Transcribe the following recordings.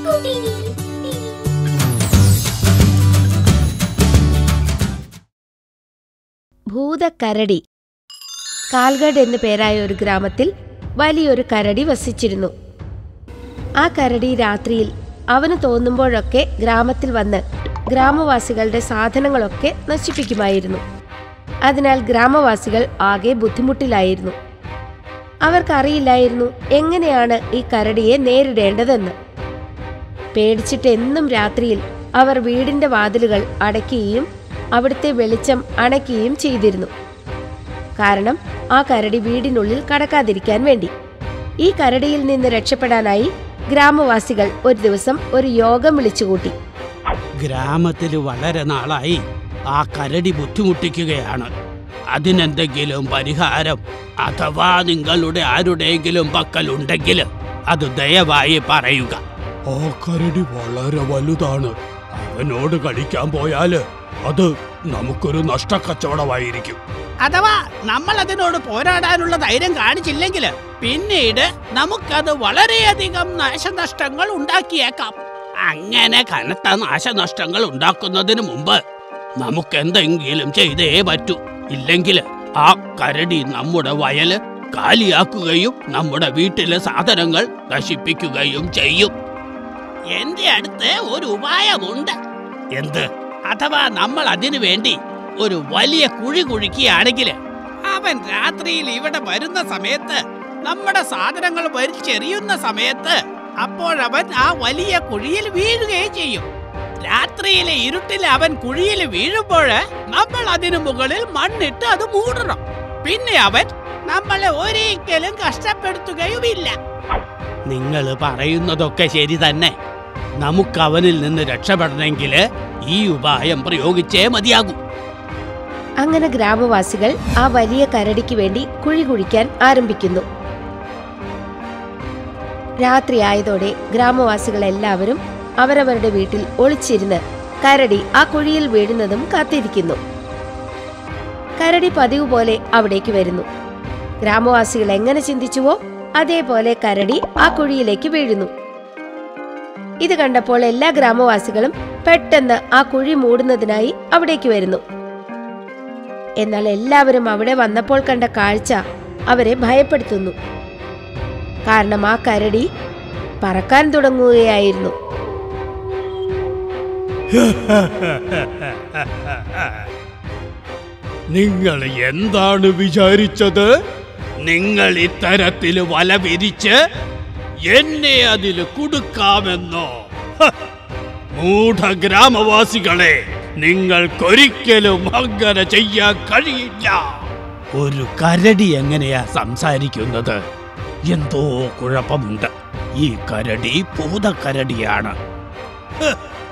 ഭൂതക്കരടി കാൽഗഡ് എന്നു പേരായ ഒരു ഗ്രാമത്തിൽ വലിയൊരു കരടി വസിച്ചിരുന്നു ആ കരടി രാത്രിയിൽ അവന് തോന്നുമ്പോഴൊക്കെ ഗ്രാമത്തിൽ വന്ന് ഗ്രാമവാസികളുടെ സാധനങ്ങളൊക്കെ നശിപ്പിക്കുമായിരുന്നു അതിനാൽ ഗ്രാമവാസികൾ ആകെ ബുദ്ധിമുട്ടിലായിരുന്നു അവർക്കറിയില്ലായിരുന്നു എങ്ങനെയാണ് ഈ കരടിയെ നേരിടേണ്ടതെന്ന് പേടിച്ചിട്ട് എന്നും രാത്രിയിൽ അവർ വീടിന്റെ വാതിലുകൾ അടയ്ക്കുകയും അവിടുത്തെ വെളിച്ചം അണയ്ക്കുകയും ചെയ്തിരുന്നു കാരണം ആ കരടി വീടിനുള്ളിൽ കടക്കാതിരിക്കാൻ വേണ്ടി ഈ കരടിയിൽ നിന്ന് രക്ഷപ്പെടാനായി ഗ്രാമവാസികൾ ഒരു ദിവസം ഒരു യോഗം വിളിച്ചുകൂട്ടി ഗ്രാമത്തിൽ വളരെ നാളായി ആ കരടി ബുദ്ധിമുട്ടിക്കുകയാണ് അതിനെന്തെങ്കിലും പരിഹാരം അഥവാ നിങ്ങളുടെ ആരുടെയെങ്കിലും പക്കലുണ്ടെങ്കിൽ അത് ദയവായി പറയുക ആ കരടി വളരെ വലുതാണ് അവനോട് കളിക്കാൻ പോയാല് അത് നമുക്കൊരു നഷ്ടക്കച്ചവടമായിരിക്കും അഥവാ നമ്മൾ അതിനോട് പോരാടാനുള്ള ധൈര്യം കാണിച്ചില്ലെങ്കിൽ പിന്നീട് നമുക്കത് വളരെയധികം നാശനഷ്ടങ്ങൾ ഉണ്ടാക്കിയേക്കാം അങ്ങനെ കനത്ത നാശനഷ്ടങ്ങൾ ഉണ്ടാക്കുന്നതിന് മുമ്പ് നമുക്ക് എന്തെങ്കിലും ചെയ്തേ പറ്റൂ ഇല്ലെങ്കിൽ ആ കരടി നമ്മുടെ വയല് കാലിയാക്കുകയും നമ്മുടെ വീട്ടിലെ സാധനങ്ങൾ നശിപ്പിക്കുകയും ചെയ്യും എന്റെ അടുത്ത് ഒരു ഉപായമുണ്ട് എന്ത് അഥവാ നമ്മൾ അതിനു വേണ്ടി ഒരു വലിയ കുഴി കുഴിക്കുകയാണെങ്കിൽ അവൻ രാത്രിയിൽ ഇവിടെ വരുന്ന സമയത്ത് നമ്മുടെ സാധനങ്ങൾ വലിച്ചെറിയുന്ന സമയത്ത് അപ്പോഴവൻ ആ വലിയ കുഴിയിൽ വീഴുകയും ചെയ്യും രാത്രിയിലെ ഇരുട്ടിൽ അവൻ കുഴിയിൽ വീഴുമ്പോൾ നമ്മൾ അതിനു മുകളിൽ മണ്ണിട്ട് അത് മൂടണം പിന്നെ അവൻ നമ്മളെ ഒരിക്കലും കഷ്ടപ്പെടുത്തുകയുമില്ല നിങ്ങൾ പറയുന്നതൊക്കെ ശരി തന്നെ നമുക്ക് അവനിൽ നിന്ന് രക്ഷപ്പെടണമെങ്കിൽ ഈ ഉപായം പ്രയോഗിച്ചേ മതിയാകൂ അങ്ങനെ ഗ്രാമവാസികൾ ആ വലിയ കരടിക്ക് വേണ്ടി കുഴി കുഴിക്കാൻ ആരംഭിക്കുന്നു രാത്രിയായതോടെ ഗ്രാമവാസികൾ എല്ലാവരും അവരവരുടെ വീട്ടിൽ ഒളിച്ചിരുന്ന് കരടി ആ കുഴിയിൽ വീഴുന്നതും കാത്തിരിക്കുന്നു കരടി പതിവ് പോലെ അവിടേക്ക് വരുന്നു ഗ്രാമവാസികൾ എങ്ങനെ ചിന്തിച്ചുവോ അതേപോലെ കരടി ആ കുഴിയിലേക്ക് വീഴുന്നു ഇത് കണ്ടപ്പോൾ എല്ലാ ഗ്രാമവാസികളും പെട്ടെന്ന് ആ കുഴി മൂടുന്നതിനായി അവിടേക്ക് വരുന്നു എന്നാൽ എല്ലാവരും അവിടെ വന്നപ്പോൾ കണ്ട കാഴ്ച അവരെ ഭയപ്പെടുത്തുന്നു കാരണം ആ കരടി പറക്കാൻ തുടങ്ങുകയായിരുന്നു നിങ്ങൾ എന്താണ് വിചാരിച്ചത് നിങ്ങൾ ഇത്തരത്തിൽ വല വിരിച്ച് എന്നെ അതിൽ കുടുക്കാമെന്നോ ഹ! മൂഢ ഗ്രാമവാസികളെ നിങ്ങൾക്കൊരിക്കലും അങ്ങനെ ചെയ്യാൻ കഴിയില്ല ഒരു കരടി എങ്ങനെയാ സംസാരിക്കുന്നത് എന്തോ കുഴപ്പമുണ്ട് ഈ കരടി ഭൂതക്കരടിയാണ് ഹ്!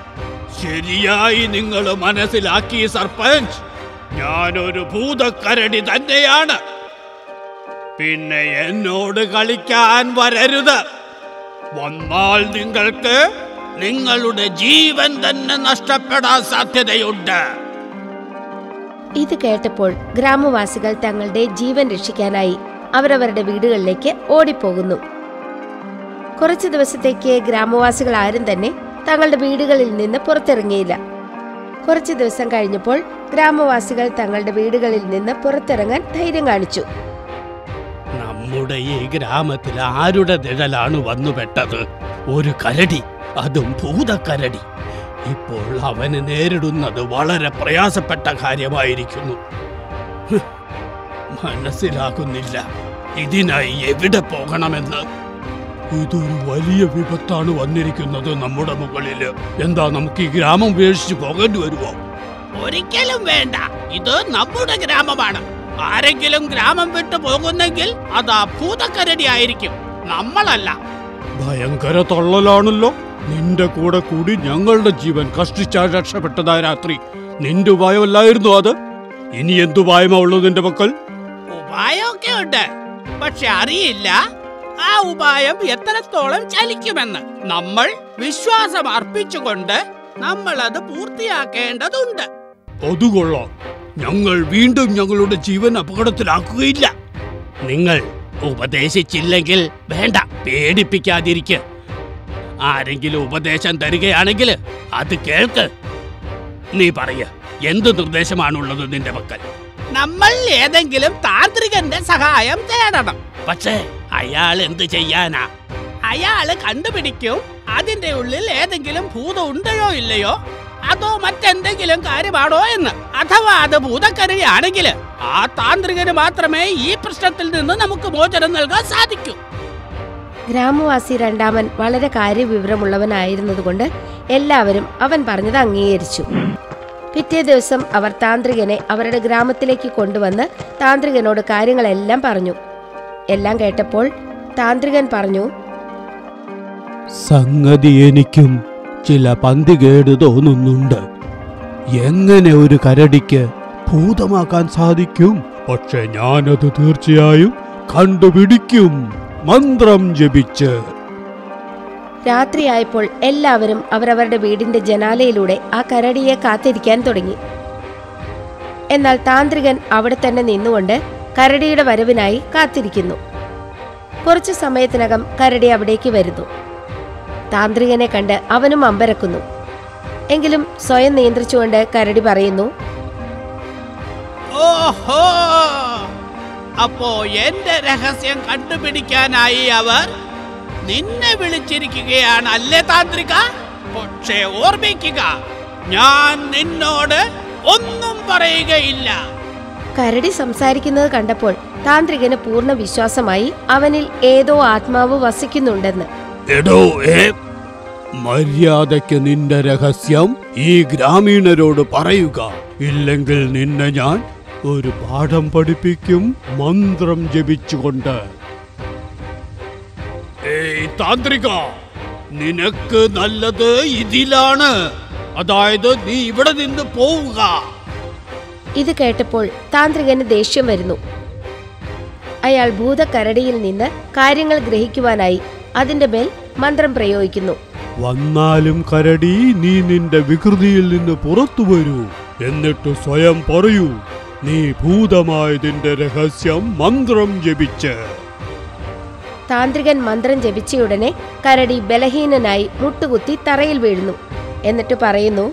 ശരിയായി നിങ്ങൾ മനസ്സിലാക്കി സർപഞ്ച് ഞാനൊരു ഭൂതക്കരടി തന്നെയാണ് പിന്നെ എന്നോട് കളിക്കാൻ വരരുത് വന്നാൽ നിങ്ങൾക്ക് നിങ്ങളുടെ ജീവൻ തന്നെ നഷ്ടപ്പെടാൻ സാധ്യതയുണ്ട് ഇത് കേട്ടപ്പോൾ ഗ്രാമവാസികൾ തങ്ങളുടെ ജീവൻ രക്ഷിക്കാനായി അവരവരുടെ വീടുകളിലേക്ക് ഓടിപ്പോകുന്നു കുറച്ചു ദിവസത്തേക്ക് ഗ്രാമവാസികൾ ആരും തന്നെ തങ്ങളുടെ വീടുകളിൽ നിന്ന് പുറത്തിറങ്ങിയില്ല കുറച്ചു ദിവസം കഴിഞ്ഞപ്പോൾ ഗ്രാമവാസികൾ തങ്ങളുടെ വീടുകളിൽ നിന്ന് പുറത്തിറങ്ങാൻ ധൈര്യം കാണിച്ചു നമ്മുടെ ഈ ഗ്രാമത്തിൽ ആരുടെ നിഴലാണ് വന്നുപെട്ടത് ഒരു കരടി അതും ഭൂതക്കരടി ഇപ്പോൾ അവന് നേരിടുന്നത് വളരെ പ്രയാസപ്പെട്ട കാര്യമായിരിക്കുന്നു ഹ്, മനസ്സിലാകുന്നില്ല ഇതിനായി എവിടെ പോകണമെന്ന് ഇതൊരു വലിയ വിപത്താണ് വന്നിരിക്കുന്നത് നമ്മുടെ മുകളില് എന്താ നമുക്ക് ഈ ഗ്രാമം ഉപേക്ഷിച്ച് പോകേണ്ടി വരുമോ ഒരിക്കലും വേണ്ട ഇത് നമ്മുടെ ഗ്രാമമാണ് ആരെങ്കിലും ഗ്രാമം വിട്ടു പോകുന്നെങ്കിൽ അത് ആ ഭൂതക്കരടി ആയിരിക്കും നമ്മളല്ല ഭയങ്കര തള്ളലാണല്ലോ നിന്റെ കൂടെ കൂടി ഞങ്ങളുടെ ജീവൻ കഷ്ടിച്ചാൽ രക്ഷപ്പെട്ടതാ രാത്രി നിന്റെ ഉപായമല്ലായിരുന്നു അത് ഇനി എന്തുപായമാ ഉള്ളത് നിന്റെ പക്കൽ ഉപായമൊക്കെ ഉണ്ട് പക്ഷെ അറിയില്ല ആ ഉപായം എത്രത്തോളം ചലിക്കുമെന്ന് നമ്മൾ വിശ്വാസം അർപ്പിച്ചുകൊണ്ട് നമ്മൾ അത് പൂർത്തിയാക്കേണ്ടതുണ്ട് അത് കൊള്ളാം ഞങ്ങൾ വീണ്ടും ഞങ്ങളുടെ ജീവൻ അപകടത്തിലാക്കുകയില്ല നിങ്ങൾ ഉപദേശിച്ചില്ലെങ്കിൽ വേണ്ട പേടിപ്പിക്കാതിരിക്ക ആരെങ്കിലും ഉപദേശം തരികയാണെങ്കിൽ അത് കേൾക്ക് നീ പറയ എന്ത് നിർദ്ദേശമാണുള്ളത് നിന്റെ പക്കൽ നമ്മൾ ഏതെങ്കിലും താന്ത്രികന്റെ സഹായം തേടണം പക്ഷേ അയാൾ എന്ത് ചെയ്യാനാ അയാള് കണ്ടുപിടിക്കും അതിന്റെ ഉള്ളിൽ ഏതെങ്കിലും ഭൂതം ഉണ്ടയോ ഇല്ലയോ അതോ മറ്റെന്തെങ്കിലും കാര്യമാണോ എന്ന് അഥവാ അത് ഭൂതക്കരയാണെങ്കിൽ ആ താന്ത്രികന് മാത്രമേ ഈ പ്രശ്നത്തിൽ നിന്ന് നമുക്ക് മോചനം നൽകാൻ സാധിക്കൂ ഗ്രാമവാസി രണ്ടാമൻ വളരെ കാര്യവിവരമുള്ളവനായിരുന്നതുകൊണ്ട് എല്ലാവരും അവൻ പറഞ്ഞത് അംഗീകരിച്ചു പിറ്റേ ദിവസം അവർ താന്ത്രികനെ അവരുടെ ഗ്രാമത്തിലേക്ക് കൊണ്ടുവന്ന് താന്ത്രികനോട് കാര്യങ്ങളെല്ലാം പറഞ്ഞു എല്ലാം കേട്ടപ്പോൾ താന്ത്രികൻ പറഞ്ഞു സംഗതി എനിക്കും ചില പന്തികേട് തോന്നുന്നുണ്ട് എങ്ങനെ ഒരു കരടിക്ക് ഭൂതമാക്കാൻ സാധിക്കും പക്ഷെ ഞാനത് തീർച്ചയായും കണ്ടുപിടിക്കും മന്ത്രം ജപിച്ച് രാത്രിയായപ്പോൾ എല്ലാവരും അവരവരുടെ വീടിന്റെ ജനാലയിലൂടെ ആ കരടിയെ കാത്തിരിക്കാൻ തുടങ്ങി എന്നാൽ താന്ത്രികൻ അവിടെ തന്നെ നിന്നുകൊണ്ട് കരടിയുടെ വരവിനായി കാത്തിരിക്കുന്നു കുറച്ചു സമയത്തിനകം കരടി അവിടേക്ക് വരുന്നു താന്ത്രികനെ കണ്ട് അവനും അമ്പരക്കുന്നു എങ്കിലും സ്വയം നിയന്ത്രിച്ചുകൊണ്ട് കരടി പറയുന്നു ഓഹോ അപ്പോ എന്റെ രഹസ്യം കണ്ടുപിടിക്കാനായി അവർ നിന്നെ വിളിച്ചിരിക്കുകയാണ് അല്ലേ താന്ത്രിക പക്ഷേ ഓർമ്മിക്കുക ഞാൻ നിന്നോട് ഒന്നും പറയുകയില്ല കരടി സംസാരിക്കുന്നത് കണ്ടപ്പോൾ താന്ത്രികന് പൂർണ്ണ വിശ്വാസമായി അവനിൽ ഏതോ ആത്മാവ് വസിക്കുന്നുണ്ടെന്ന് എടോ ഏ മര്യാദയ്ക്ക് നിന്റെ രഹസ്യം ഈ ഗ്രാമീണരോട് പറയുക ഇല്ലെങ്കിൽ നിന്നെ ഞാൻ ഒരു പാഠം പഠിപ്പിക്കും മന്ത്രം ജപിച്ചുകൊണ്ട് ഏയ് താന്ത്രിക നിനക്ക് നല്ലത് ഇതിലാണ് അതായത് നീ ഇവിടെ നിന്ന് പോവുക ഇത് കേട്ടപ്പോൾ താന്ത്രികന് ദേഷ്യം വരുന്നു അയാൾ ഭൂതക്കരടിയിൽ നിന്ന് കാര്യങ്ങൾ ഗ്രഹിക്കുവാനായി അതിന്റെ മേൽ മന്ത്രം പ്രയോഗിക്കുന്നു വന്നാലും കരടി നീ നിന്റെ വികൃതിയിൽ നിന്ന് പുറത്തു വരൂ എന്നിട്ട് സ്വയം പറയൂ നീ ഭൂതമായതിന്റെ രഹസ്യം മന്ത്രം ജപിച്ച് താന്ത്രികൻ മന്ത്രം ജപിച്ചയുടനെ കരടി ബലഹീനനായി മുട്ടുകുത്തി തറയിൽ വീഴുന്നു എന്നിട്ട് പറയുന്നു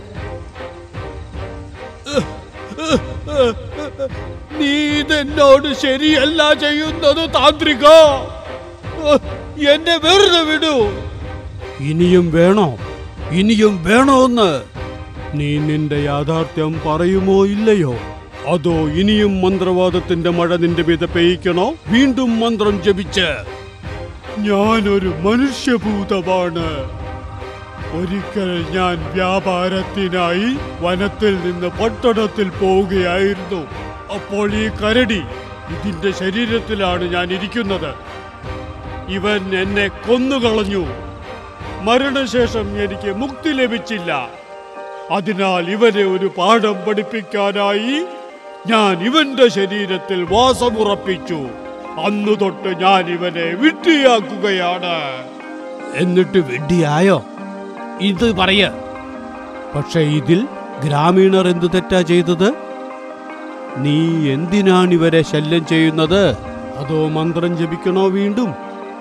നീ ഇതെന്നോട് ശരിയല്ല ചെയ്യുന്നത് താന്ത്രിക എന്നെ വെറുതെ വിടൂ ഇനിയും വേണോ ഇനിയും വേണോന്ന് നീ നിന്റെ യാഥാർത്ഥ്യം പറയുമോ ഇല്ലയോ അതോ ഇനിയും മന്ത്രവാദത്തിന്റെ മഴ നിന്റെ മീത പെയ്യിക്കണോ വീണ്ടും മന്ത്രം ജപിച്ച് ഞാനൊരു മനുഷ്യഭൂതമാണ് ഒരിക്കൽ ഞാൻ വ്യാപാരത്തിനായി വനത്തിൽ നിന്ന് പട്ടണത്തിൽ പോവുകയായിരുന്നു അപ്പോൾ ഈ കരടി ഇതിന്റെ ശരീരത്തിലാണ് ഞാൻ ഇരിക്കുന്നത് ഇവൻ എന്നെ കൊന്നുകളഞ്ഞു മരണശേഷം എനിക്ക് മുക്തി ലഭിച്ചില്ല അതിനാൽ ഇവനെ ഒരു പാഠം പഠിപ്പിക്കാനായി ഞാൻ ഇവന്റെ ശരീരത്തിൽ വാസമുറപ്പിച്ചു അന്നു തൊട്ട് ഞാൻ ഇവനെ വിഡ്ഢിയാക്കുകയാണ് എന്നിട്ട് വിഡ്ഢിയായോ ഇത് പറയ പക്ഷെ ഇതിൽ ഗ്രാമീണർ എന്തു തെറ്റാ ചെയ്തത് നീ എന്തിനാണ് ഇവരെ ശല്യം ചെയ്യുന്നത് അതോ മന്ത്രം ജപിക്കണോ വീണ്ടും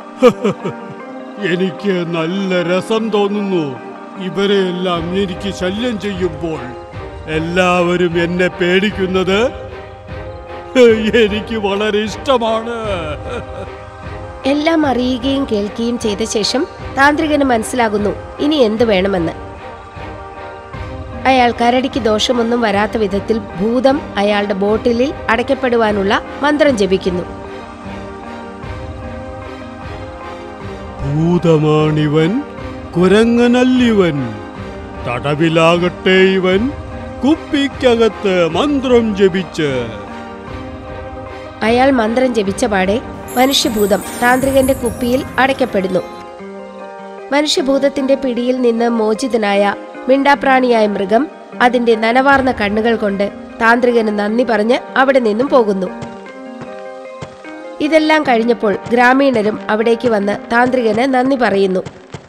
എനിക്ക് നല്ല രസം തോന്നുന്നു ഇവരെയെല്ലാം എനിക്ക് ശല്യം ചെയ്യുമ്പോൾ എല്ലാവരും എന്നെ പേടിക്കുന്നത് എനിക്ക് വളരെ ഇഷ്ടമാണ് എല്ലാം അറിയുകയും കേൾക്കുകയും ചെയ്ത ശേഷം താന്ത്രികന് മനസ്സിലാകുന്നു ഇനി എന്തു വേണമെന്ന് അയാൾ കരടിക്ക് ദോഷമൊന്നും വരാത്ത വിധത്തിൽ ഭൂതം അയാളുടെ ബോട്ടിലിൽ അടയ്ക്കപ്പെടുവാനുള്ള മന്ത്രം ജപിക്കുന്നു ഭൂതമാണിവൻ കുരങ്ങനല്ലിവൻ തടവിലാകട്ടെ ഇവൻ കുപ്പിക്കകത്ത് മന്ത്രം ജപിച്ച് അയാൾ മന്ത്രം ജപിച്ച പാടെ മനുഷ്യഭൂതം താന്ത്രികന്റെ കുപ്പിയിൽ അടയ്ക്കപ്പെടുന്നു മനുഷ്യഭൂതത്തിന്റെ പിടിയിൽ നിന്ന് മോചിതനായ മിണ്ടാപ്രാണിയായ മൃഗം അതിന്റെ നനവാർന്ന കണ്ണുകൾ കൊണ്ട് താന്ത്രികന് നന്ദി പറഞ്ഞ് അവിടെ നിന്നും പോകുന്നു ഇതെല്ലാം കഴിഞ്ഞപ്പോൾ ഗ്രാമീണരും അവിടേക്ക് വന്ന് താന്ത്രികന് നന്ദി പറയുന്നു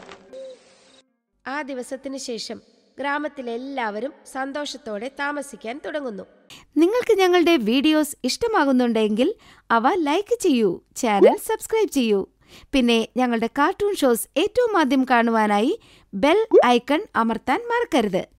ആ ദിവസത്തിനു ശേഷം ഗ്രാമത്തിലെല്ലാവരും സന്തോഷത്തോടെ താമസിക്കാൻ തുടങ്ങുന്നു നിങ്ങൾക്ക് ഞങ്ങളുടെ വീഡിയോസ് ഇഷ്ടമാകുന്നുണ്ടെങ്കിൽ അവ ലൈക്ക് ചെയ്യൂ ചാനൽ സബ്സ്ക്രൈബ് ചെയ്യൂ പിന്നെ ഞങ്ങളുടെ കാർട്ടൂൺ ഷോസ് ഏറ്റവും ആദ്യം കാണുവാനായി ബെൽ ഐക്കൺ അമർത്താൻ മറക്കരുത്